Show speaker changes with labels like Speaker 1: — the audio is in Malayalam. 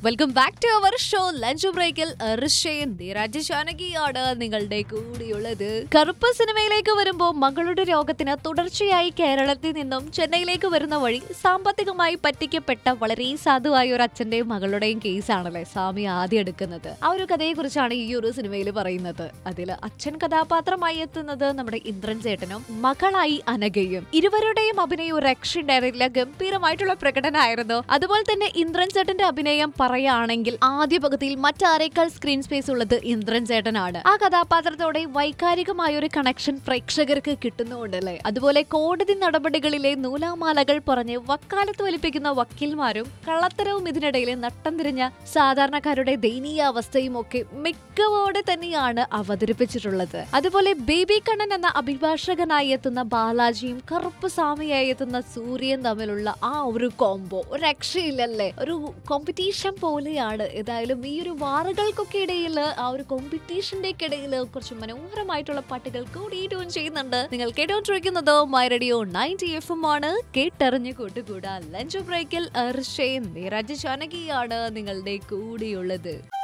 Speaker 1: welcome back to our show lunch ബ്രേക്കിൽ ഋഷയൻ നീരാജ് ജാനകിയാണ് നിങ്ങളുടെ കൂടിയുള്ളത് കറുപ്പ് സിനിമയിലേക്ക് വരുമ്പോൾ മകളുടെ രോഗത്തിന് തുടർച്ചയായി കേരളത്തിൽ നിന്നും ചെന്നൈയിലേക്ക് വരുന്ന വഴി സാമ്പത്തികമായി പറ്റിക്കപ്പെട്ട വളരെ സാധുവായ ഒരു അച്ഛന്റെയും മകളുടെയും കേസാണല്ലേ സ്വാമി ആദ്യം എടുക്കുന്നത് ആ ഒരു കഥയെ കുറിച്ചാണ് ഈ ഒരു സിനിമയിൽ പറയുന്നത് അതിൽ അച്ഛൻ കഥാപാത്രമായി എത്തുന്നത് നമ്മുടെ ഇന്ദ്രൻ ചേട്ടനും മകളായി അനഘയും ഇരുവരുടെയും അഭിനയം ഒരു രക്ഷയുണ്ടായിരുന്നില്ല ഗംഭീരമായിട്ടുള്ള പ്രകടനമായിരുന്നു അതുപോലെ തന്നെ ഇന്ദ്രൻ ചേട്ടന്റെ അഭിനയം പറയുകയാണെങ്കിൽ ആദ്യ പകുതിയിൽ മറ്റാരേക്കാൾ സ്ക്രീൻ സ്പേസ് ഉള്ളത് ഇന്ദ്രൻ ചേട്ടനാണ് ആ കഥാപാത്രത്തോടെ വൈകാരികമായ ഒരു കണക്ഷൻ പ്രേക്ഷകർക്ക് കിട്ടുന്നുണ്ടല്ലേ അതുപോലെ കോടതി നടപടികളിലെ നൂലാമാലകൾ പറഞ്ഞ് വക്കാലത്ത് വലിപ്പിക്കുന്ന വക്കീൽമാരും കള്ളത്തരവും ഇതിനിടയിൽ നട്ടം തിരിഞ്ഞ സാധാരണക്കാരുടെ ദയനീയ അവസ്ഥയും ഒക്കെ മിക്കവോടെ തന്നെയാണ് അവതരിപ്പിച്ചിട്ടുള്ളത് അതുപോലെ ബേബി കണ്ണൻ എന്ന അഭിഭാഷകനായി എത്തുന്ന ബാലാജിയും കറുപ്പ് സ്വാമിയായി എത്തുന്ന സൂര്യൻ തമ്മിലുള്ള ആ ഒരു കോംബോ ഒരു രക്ഷയില്ലല്ലേ ഒരു കോമ്പറ്റീഷൻ പോലെയാണ് ഏതായാലും ഈ ഒരു വാറുകൾക്കൊക്കെ ഇടയിൽ ആ ഒരു കോമ്പറ്റീഷന്റെ ഒക്കെ ഇടയിൽ കുറച്ച് മനോഹരമായിട്ടുള്ള പാട്ടുകൾ കൂടി ട്യൂൺ ചെയ്യുന്നുണ്ട് നിങ്ങൾ കേട്ടോണ്ടിരിക്കുന്നത് my radio ninety F M ആണ് കേട്ടറിഞ്ഞു കൂട്ടുകൂടാ ലഞ്ച് ബ്രേക്കിൽ അർഷയും നീരാജ് ജാനകിയാണ് നിങ്ങളുടെ കൂടെയുള്ളത്